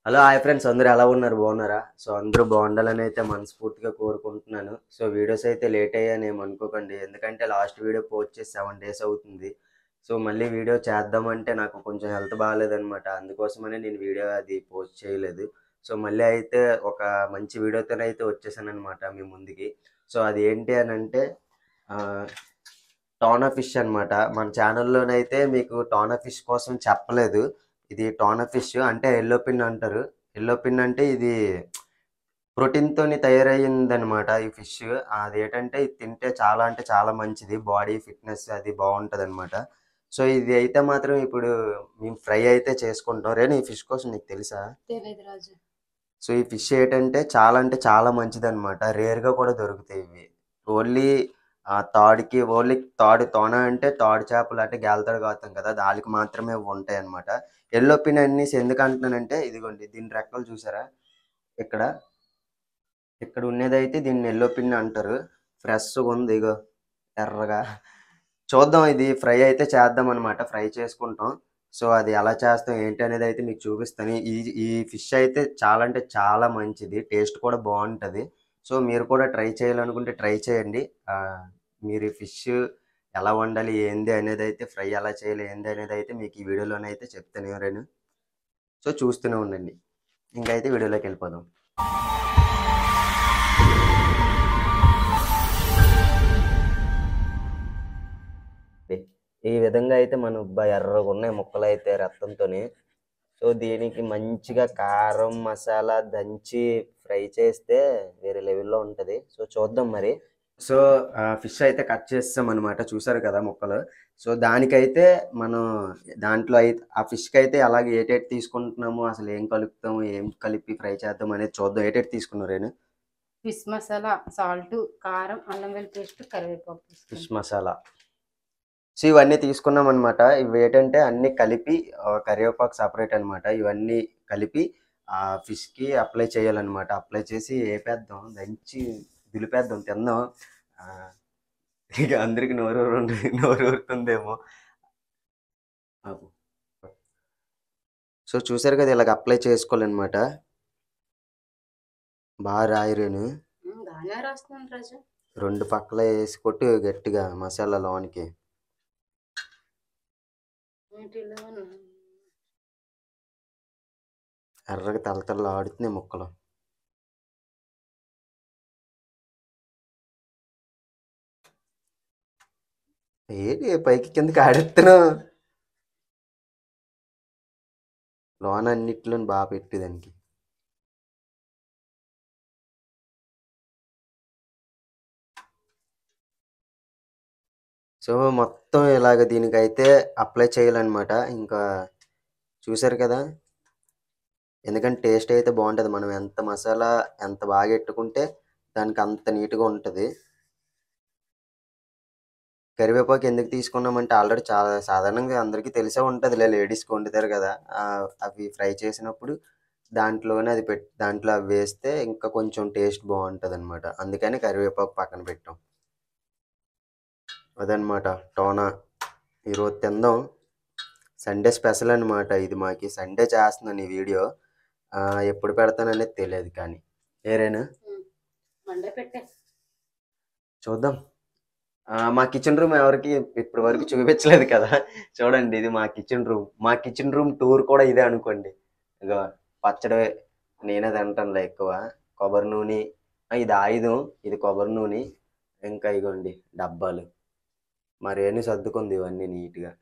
Hello hi friends అందరూ ఎలా ఉన్నారు బాగున్నారా సో అందరూ బాగుండాలని అయితే మనస్ఫూర్తిగా కోరుకుంటున్నాను సో వీడియోస్ అయితే లేట్ అయ్యాను ఏం అనుకోకండి ఎందుకంటే లాస్ట్ వీడియో పోస్ట్ చేసి సెవెన్ డేస్ అవుతుంది సో మళ్ళీ వీడియో చేద్దామంటే నాకు కొంచెం హెల్త్ బాగాలేదనమాట అందుకోసమనే నేను వీడియో అది పోస్ట్ చేయలేదు సో మళ్ళీ అయితే ఒక మంచి వీడియోతోనైతే వచ్చేసాను అనమాట మీ ముందుకి సో అది ఏంటి అని అంటే టోనా ఫిష్ అనమాట మన ఛానల్లోనైతే మీకు టోనా ఫిష్ కోసం చెప్పలేదు ఇది టోనా ఫిష్ అంటే ఎల్లో పిన్ అంటారు ఎల్లో పిన్ అంటే ఇది ప్రోటీన్తో తయారయ్యింది అనమాట ఈ ఫిష్ అది ఏంటంటే ఇది తింటే చాలా అంటే చాలా మంచిది బాడీ ఫిట్నెస్ అది బాగుంటుంది అనమాట సో ఇది అయితే మాత్రం ఇప్పుడు మేము ఫ్రై అయితే చేసుకుంటాం రేణు ఈ ఫిష్ కోసం నీకు తెలుసా తెలియదు రాజు సో ఈ ఫిష్ ఏంటంటే చాలా అంటే చాలా మంచిది అనమాట రేర్గా కూడా దొరుకుతాయి ఇవి ఓన్లీ ఆ తాడుకి ఓన్లీ తాడు తోన అంటే తాడు చేపలు అంటే గేలతాడు కాస్తాం కదా దానికి మాత్రమే ఉంటాయి అనమాట ఎల్లో పిన్ అన్నీసి ఎందుకు అంటున్నానంటే ఇదిగోండి దీని రెక్కలు చూసారా ఇక్కడ ఇక్కడ ఉన్నదైతే దీన్ని ఎల్లో పిన్ అంటారు ఫ్రెష్గా ఉంది ఇగో ఎర్రగా చూద్దాం ఇది ఫ్రై అయితే చేద్దాం అనమాట ఫ్రై చేసుకుంటాం సో అది ఎలా చేస్తాం ఏంటి అనేది అయితే మీకు చూపిస్తాను ఈ ఈ ఫిష్ అయితే చాలా అంటే చాలా మంచిది టేస్ట్ కూడా బాగుంటుంది సో మీరు కూడా ట్రై చేయాలనుకుంటే ట్రై చేయండి ఆ, మీరు ఈ ఫిష్ ఎలా వండాలి ఏంది అనేది అయితే ఫ్రై ఎలా చేయాలి ఏంది అనేది అయితే మీకు ఈ వీడియోలోనే అయితే చెప్తాను ఎవరైనా సో చూస్తూనే ఉండండి ఇంకైతే వీడియోలోకి వెళ్ళిపోదాం ఈ విధంగా అయితే మన ఉబ్బా ఎర్రగా ఉన్నాయి ముక్కలు అయితే రక్తంతోని సో దీనికి మంచిగా కారం మసాలా దంచి ఫ్రై చేస్తే వేరే లెవెల్లో ఉంటుంది సో చూద్దాం మరి సో ఫిష్ అయితే కట్ చేస్తాం అనమాట చూసారు కదా ముక్కలు సో దానికైతే మనం దాంట్లో అయితే ఆ ఫిష్కి అయితే అలాగే ఏటేటి తీసుకుంటున్నాము అసలు ఏం కలుపుతాము ఏం కలిపి ఫ్రై చేద్దాం అనేది చూద్దాం ఏటేటి తీసుకున్నారు నేను ఫిష్ మసాలా సాల్ట్ కారం అల్లం వెల్లుల్లి పేస్ట్ కరివేపాకు ఫిష్ తీసుకున్నాం. మసాలా సో ఇవన్నీ తీసుకున్నాం అనమాట ఇవి ఏంటంటే అన్ని కలిపి ఆ, కరివేపాకు సపరేట్ అనమాట ఇవన్నీ కలిపి ఆ ఫిష్కి అప్లై చేయాలన్నమాట అప్లై చేసి వేపేద్దాం దంచి దులిపేద్దాం తిందాం ఆ, ఇక అందరికి నోరు ఊరు- నోరు ఊరుతుందేమో ఆపు. సో చూసారు కదా ఇలాగ అప్లై చేసుకోవాలన్నమాట బాగా రాయరేను ఉమ్, బాగానే రాస్తున్నాను రాజు రెండు పక్కల వేసి కొట్టి గట్టిగా మసాలా లోనికి వీటిలో ఎర్రగా తలతల ఆడుతున్నాయి ముక్కలు ఏంటి పైకి కిందకి ఆడెత్తున్నావు లోన అన్నిట్లో బాగా పెట్టి దానికి సో మొత్తం ఇలాగ దీనికైతే అప్లై చేయాలన్నమాట ఇంకా చూసారు కదా ఎందుకంటే టేస్ట్ అయితే బాగుంటుంది మనం ఎంత మసాలా ఎంత బాగా ఎట్టుకుంటే దానికి అంత నీట్గా ఉంటుంది కరివేపాకు ఎందుకు తీసుకున్నామంటే ఆల్రెడీ చాలా సాధారణంగా అందరికీ తెలిసే ఉంటుంది లే లేడీస్కి వండుతారు కదా ఆ, అవి ఫ్రై చేసినప్పుడు దాంట్లోనే అది పెట్ దాంట్లో అవి వేస్తే ఇంకా కొంచెం టేస్ట్ బాగుంటుంది అనమాట అందుకని కరివేపాకు పక్కన పెట్టాం అదనమాట టోనా ఈరోజు తిందాం సండే స్పెషల్ అనమాట ఇది మాకి సండే చేస్తున్నాను ఈ వీడియో ఆ, ఎప్పుడు పెడతాననేది తెలియదు కానీ ఏరేనా మండే పెట్టే చూద్దాం ఆ, మా కిచెన్ రూమ్ ఎవరికి ఇప్పటి వరకు చూపించలేదు కదా చూడండి ఇది మా కిచెన్ రూమ్ మా కిచెన్ రూమ్ టూర్ కూడా ఇదే అనుకోండి ఇక పచ్చడి నేనే తింటానులే ఎక్కువ కొబ్బరి నూనె ఆ, ఇది ఆయుధం ఇది కొబ్బరి నూనె ఇంకా ఇగోండి డబ్బాలు మరేని సర్దుకుంది ఇవన్నీ నీట్గా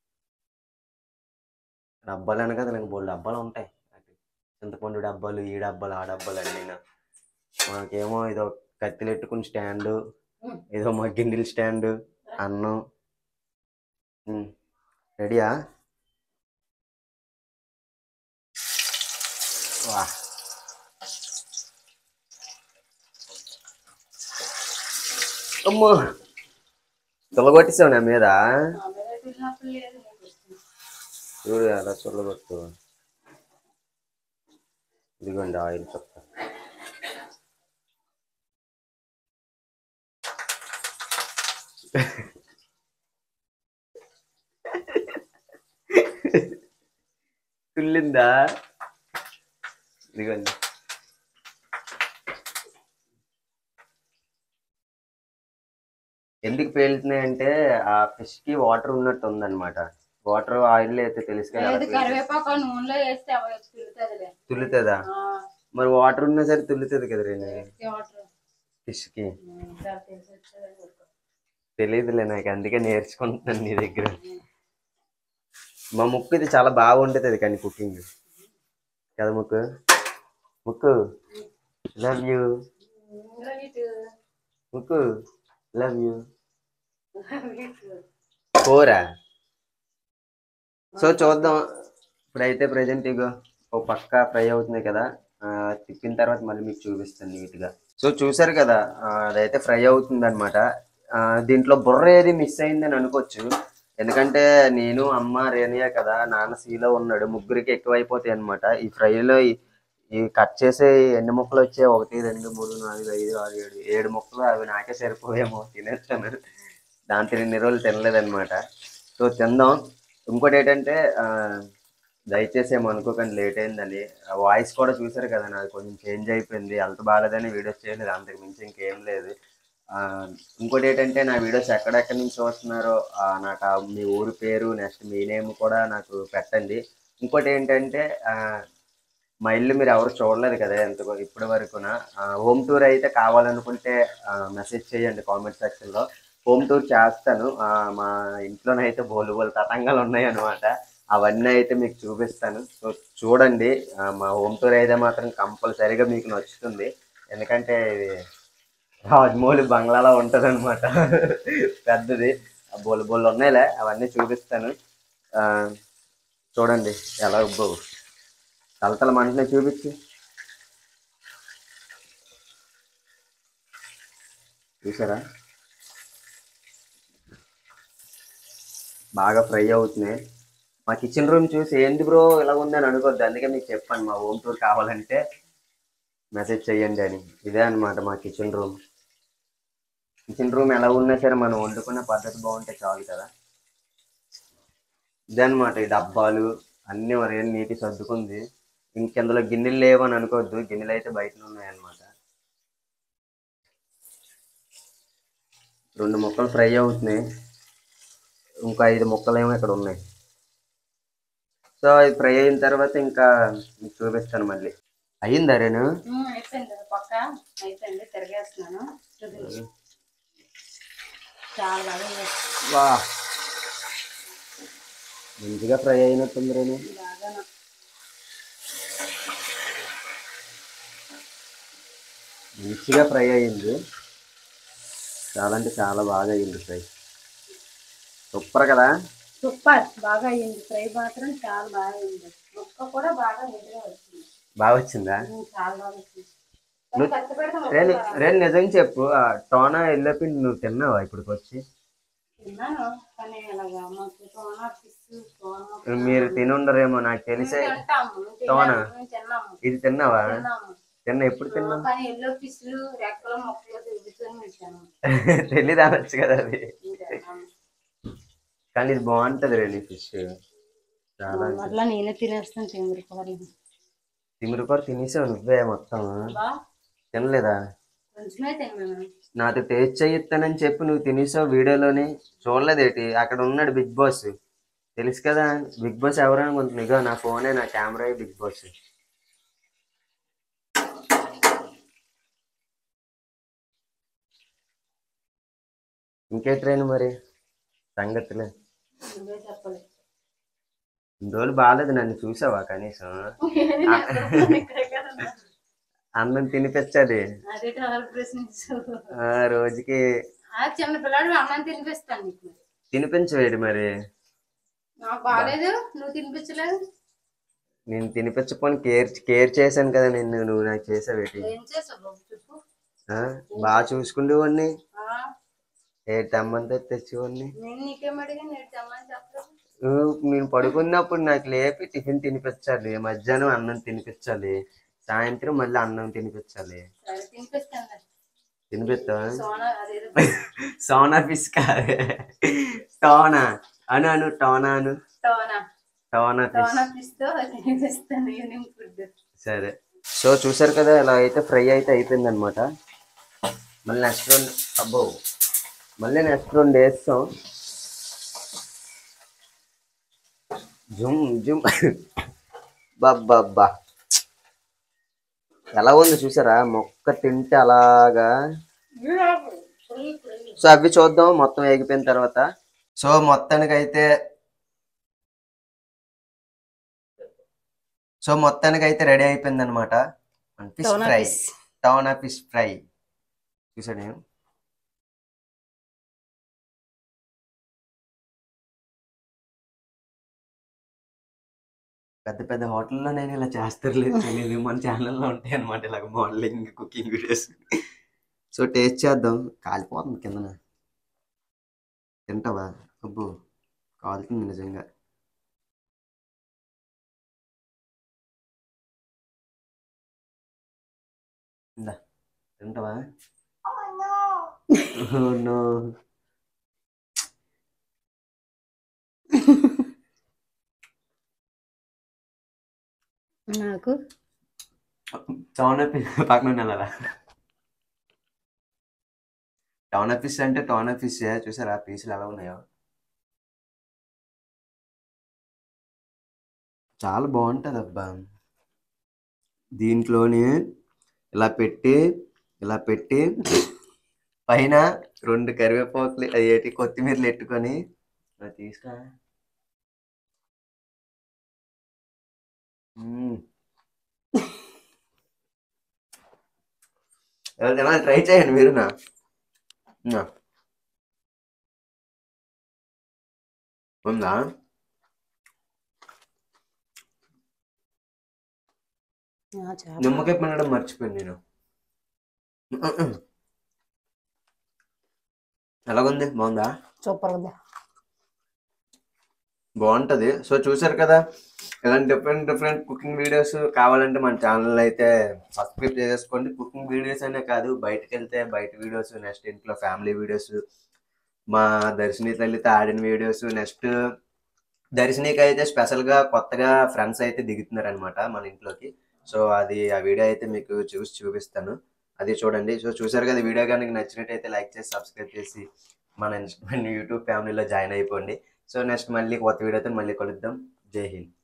డబ్బాలు అనగా నాకు బోల్ డబ్బాలు ఉంటాయి చింతపండు డబ్బాలు ఈ డబ్బాలు ఆ డబ్బాలు అన్నీ మాకేమో ఇదో కత్తిలు ఎట్టుకుని స్టాండు ఏదో మా గిన్నెల స్టాండ్ అన్నం ఉమ్. రెడీయా వా అమ్మో తొలగొట్టేసావు నా మీద వెళ్ళినప్పుడు లేదు నీకు వస్తుంది. చూడు అలా చొల్లగొట్టు ఇదిగోండి ఆయిల్ చొక్క తుల్లిందా ఇదిగోండి ఎందుకు పేలుతున్నాయి అంటే ఆ ఫిష్ కి వాటర్ ఉన్నట్టు ఉందన్నమాట వాటర్ ఆయిల్ అయితే తెలుసు కదా లేదు కరివేపాకు నూనెలో వేస్తే అవి తిరుగుతుందిలే తుల్లుతుందా మరి వాటర్ ఉన్నా సరే తుల్లుతుంది కదా రేణు వాటర్ ఫిష్ కి తెలిసి వచ్చేది తెలియదులే నాకు అందుకే నేర్చుకుంటున్నాను నీ దగ్గర మా ముక్కు ఇది చాలా బాగా ఉంటుంది కానీ కుకింగ్ కదా ముక్కు ముక్కు లవ్ యూ ముక్కు లవ్ యూ కూర సో చూద్దాం ఇప్పుడైతే ప్రజెంట్ ఇగో ఓ పక్క ఫ్రై అవుతుంది కదా ఆ, తిప్పిన తర్వాత మళ్ళీ మీకు చూపిస్తాను నీట్గా సో చూసారు కదా ఆ, అదైతే ఫ్రై అవుతుంది అనమాట దీంట్లో బుర్ర ఏది మిస్ అయిందని అనుకోవచ్చు ఎందుకంటే నేను అమ్మ రేణియా కదా నాన్న సీలో ఉన్నాడు ముగ్గురికి ఎక్కువైపోతాయి అనమాట ఈ ఫ్రైలో ఈ- ఈ కట్ చేసే ఎన్ని ముక్కలు వచ్చాయి ఒకటి రెండు మూడు నాలుగు ఐదు ఆరు ఏడు ఏడు ముక్కలు అవి నాకే సరిపోయేమో తినేస్తాను దాంతో ఇన్ని రోజులు తినలేదన్నమాట సో తిందాం ఇంకోటి ఏంటంటే ఆ, దయచేసి ఏమో అనుకోకండి లేట్ అయిందని ఆ వాయిస్ కూడా చూసారు కదా నాది కొంచెం చేంజ్ అయిపోయింది అంత బాగాలేదని వీడియోస్ చేయలేదు అంతకు మించి ఇంకేం లేదు ఆ, ఇంకోటి ఏంటంటే నా వీడియోస్ ఎక్కడెక్కడి నుంచి చూస్తున్నారో ఆ, నాకు ఆ మీ ఊరి పేరు నెక్స్ట్ మీ నేమ్ కూడా నాకు పెట్టండి ఇంకోటి ఏంటంటే ఆ, మా ఇల్లు మీరు ఎవరు చూడలేదు కదా ఎంత ఇప్పటి వరకున హోమ్ టూర్ అయితే కావాలనుకుంటే మెసేజ్ చేయండి కామెంట్ సెక్షన్లో హోమ్ టూర్ చేస్తాను ఆ, మా ఇంట్లోనైతే బోలు బోలు తతంగాలు ఉన్నాయి అనమాట అవన్నీ అయితే మీకు చూపిస్తాను సో చూడండి ఆ, మా హోమ్ టూర్ అయితే మాత్రం కంపల్సరీగా మీకు నచ్చుతుంది ఎందుకంటే ఇది రాజమౌళి బంగ్లాలో ఉంటుంది అనమాట పెద్దది ఆ బోలు బోలు ఉన్నాయిలే అవన్నీ చూపిస్తాను ఆ, చూడండి ఎలా ఉబ్బో తలతల మంటనే చూపించు చూసారా బాగా ఫ్రై అవుతున్నాయి మా కిచెన్ రూమ్ చూసి ఏంది బ్రో ఇలా ఉందని అనుకోద్దు అందుకే మీకు చెప్పాను మా హోమ్ టూర్ కావాలంటే మెసేజ్ చేయండి అని ఇదే అన్నమాట మా కిచెన్ రూమ్ కిచెన్ రూమ్ ఎలా ఉన్నా సరే మనం వండుకునే పద్ధతి బాగుంటే చాలు కదా ఇదే అనమాట ఈ డబ్బాలు అన్నీ మరి ఏం నీటి సర్దుకుంది ఇంకెందులో గిన్నెలు లేవని అనుకోవద్దు గిన్నెలు అయితే బయట ఉన్నాయన్నమాట రెండు ముక్కలు ఫ్రై అవుతున్నాయి ఇంకా ఐదు ముక్కలు ఏమో ఇక్కడ ఉన్నాయి సో ఇది ఫ్రై అయిన తర్వాత ఇంకా మీకు చూపిస్తాను మళ్ళీ అయ్యిందా రేణు అయిపోయింది అది పక్క అయిపోయింది తిరిగేస్తున్నాను చూపించు చాలా బాగా చేస్తుంది. వా మంచిగా ఫ్రై అయినట్టుంది రేణు బాగా మంచిగా ఫ్రై అయ్యింది చాలా అంటే చాలా బాగా అయ్యింది ఫ్రై సూపర్ కదా సూపర్ బాగా అయ్యింది ఫ్రై మాత్రం చాలా బాగా అయ్యింది ముక్క కూడా బాగా నిజంగా వచ్చింది బాగా వచ్చిందా ఉమ్, చాలా బాగా వచ్చింది నువ్వు- కత్తి పెడతాం రేణు రేణు నిజం చెప్పు ఆ టోనా ఎల్లో పిండి నువ్వు తిన్నావా ఇప్పటికి వచ్చి తిన్నాను కానీ అలాగా మాకు సోనా ఫిష్ సోనా మీరు తినుండరేమో నాకు తెలిసే తింటాము మేము సోనా? తిన్నాము, మేము తిన్నాము ఇది తిన్నావా తిన్నాము తిన్నా ఎప్పుడు తిన్నావు కానీ ఎల్లో ఫిష్లు రెక్కలు మొక్కలు తిరుగుతూనే ఉంటాను తెలీదు అనొచ్చు కదా అది తిన్నాము. కానీ ఇది బాగుంటది రేణు ఫిష్ చాలా అట్లా నేనే తినేస్తాను తిమిరి కూరలు తిమిరి కూర తినేసావు నువ్వే మొత్తం బా తినలేదా కొంచెమే తిన్నాను నాతో టేస్ట్ చేయిస్తానని చెప్పి నువ్వు తినేసావు వీడియోలోని చూడలేదేటి అక్కడ ఉన్నాడు బిగ్ బాస్ తెలుసు కదా బిగ్ బాస్ ఎవరు అనుకుంటున్నా ఇగో నా ఫోనే నా కెమెరా బిగ్ బాస్ ఇంకే ట్రైన్ మరి సంగతులే నువ్వే చెప్పాలి ఇన్ని రోజులు బాగాలేదు నన్ను చూసావా కనీసం ఇక్కడే కదా ఉన్నా. అన్నం తినిపించాలి అదే చాలా ప్రశ్నించు ఆ, రోజుకి ఆ చిన్న పిల్లాడు అన్నం తినిపిస్తాను నీకు మరి. తినిపించవేడి మరి నాకు బాగాలేదు నువ్వు తినిపించలేదు నేను తినిపించకపోని కేర్ కేర్ చేశాను కదా నిన్ను నువ్వు నాకు చేసావేటి ఏం చేసావు బాబు చెప్పు ఆ, బాగా చూసుకుండేవాడిని ఆ, ఏ తెమ్మంతా తెచ్చేవాడిని నేను నీకేం అడిగా నేను తెమ్మని చెప్పలేదు నువ్వు నేను పడుకున్నప్పుడు నాకు లేపి టిఫిన్ తినిపించాలి మధ్యాహ్నం అన్నం తినిపించాలి సాయంత్రం మళ్ళీ అన్నం తినిపించాలి సరే తినిపిస్తాను తినిపిస్తావా సోనా అదేదో సోనా ఫిష్ కాదే టోనా అను అను టోనా అను tuna tuna fish tuna fish తో తినిపిస్తాను ఈవినింగ్ ఫుడ్ సరే సో చూసారు కదా ఇలా అయితే ఫ్రై అయితే అయిపోయింది అనమాట మళ్ళీ నెక్స్ట్ రెండు అబ్బో మళ్ళీ నెక్స్ట్ రెండు వేస్తాం జుమ్ జుమ్ బాబ్బా ఎలా ఉంది చూసారా మొక్క తింటే అలాగా సో అవి చూద్దాం మొత్తం వేగిపోయిన తర్వాత సో మొత్తానికి అయితే సో మొత్తానికి అయితే రెడీ అయిపోయింది అనమాట fish tuna fry fish. Tuna fish fry చూసాడు నేను పెద్ద పెద్ద హోటల్లో నేను ఇలా చేస్తారులేదు తెలియదు మన ఛానల్లో ఉంటాయి అనమాట ఇలాగ modelling cooking videos so taste చేద్దాం కాలిపోతుంది కిందన తింటావా అబ్బో కాలుతుంది నిజంగా ఇందా తింటావా Oh, no. నాకు టౌన్ ఫిష్ పక్కన నెలరా టౌన్ ఫిష్ అంటే టౌన్ ఫిష్ చూసారా పీసులు ఎలా ఉన్నాయో చాలా బాగుంటుంది అబ్బా దీంట్లోని ఇలా పెట్టి ఇలా పెట్టి పైన రెండు కరివేపాకులు అది ఏంటి కొత్తిమీరలు ఎట్టుకొని ఇలా తీసుకా మ్మ్. ఎలా ట్రై చేయండి మీరు నా నా. ఉందా ఆ, చాలా నిమ్మకాయ పండడం మర్చిపోయాను నేను ఎలాగుంది బాగుందా సూపర్ ఉంది బాగుంటది సో చూసారు కదా ఇలాంటి డిఫరెంట్ డిఫరెంట్ కుకింగ్ వీడియోస్ కావాలంటే మన ఛానల్ అయితే సబ్స్క్రైబ్ చేసుకోండి కుకింగ్ వీడియోస్ అనే కాదు బయటకు వెళ్తే బయట వీడియోస్ నెక్స్ట్ ఇంట్లో ఫ్యామిలీ వీడియోస్ మా దర్శిని తల్లితో ఆడిన వీడియోస్ నెక్స్ట్ దర్శినికి అయితే స్పెషల్గా కొత్తగా ఫ్రెండ్స్ అయితే దిగుతున్నారు అనమాట మన ఇంట్లోకి సో అది ఆ వీడియో అయితే మీకు చూసి చూపిస్తాను అది చూడండి సో చూసారు కదా వీడియో కనుక నచ్చినట్టయితే లైక్ చేసి సబ్స్క్రైబ్ చేసి మన యూట్యూబ్ ఫ్యామిలీలో జాయిన్ అయిపోండి సో నెక్స్ట్ మళ్ళీ కొత్త వీడియోతో మళ్ళీ కలుద్దాం జై హింద్